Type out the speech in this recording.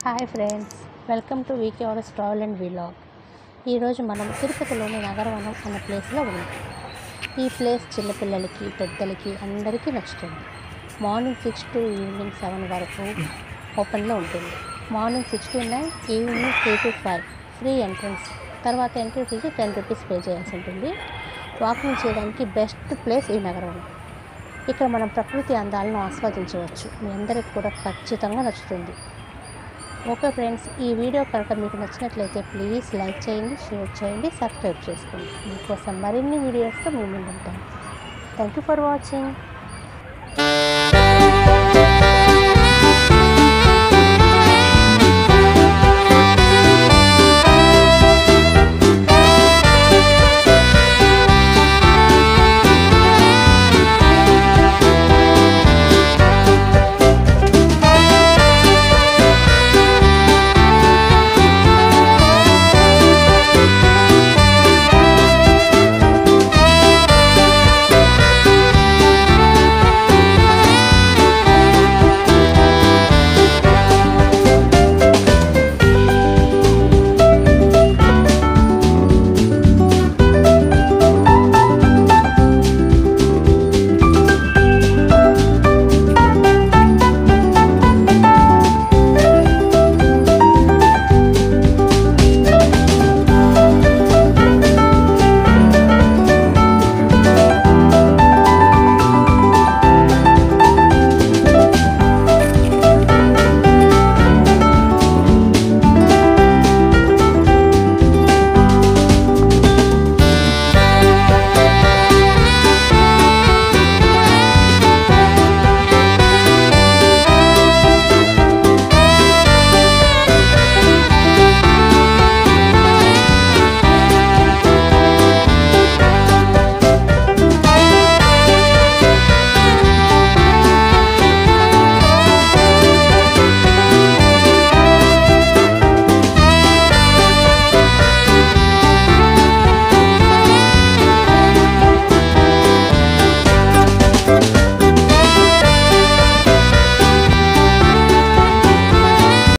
hi friends welcome to V K R S travel and vlog ఈరోజు మనం తిరుపతిలోని నగరవనం అనే ప్లేస్లో ఉన్నాం ఈ ప్లేస్ చిన్నపిల్లలకి పెద్దలకి అందరికీ నచ్చుతుంది morning six to evening seven వరకు ఓపెన్లో ఉంటుంది morning six to nine evening three to five free entrance తర్వాత entry fee ten rupees pay చేయాల్సి ఉంటుంది వాకింగ్ చేయడానికి బెస్ట్ ప్లేస్ ఈ నగరవనం ఇక్కడ మనం ప్రకృతి అందాలను ఆస్వాదించవచ్చు మీ అందరికి కూడా ఖచ్చితంగా నచ్చుతుంది ఓకే ఫ్రెండ్స్ ఈ వీడియో కనుక మీకు నచ్చినట్లయితే ప్లీజ్ లైక్ చేయండి షేర్ చేయండి సబ్స్క్రైబ్ చేసుకోండి మీకోసం మరిన్ని వీడియోస్తో మీ ముందు ఉంటాను థ్యాంక్ యూ ఫర్ వాచింగ్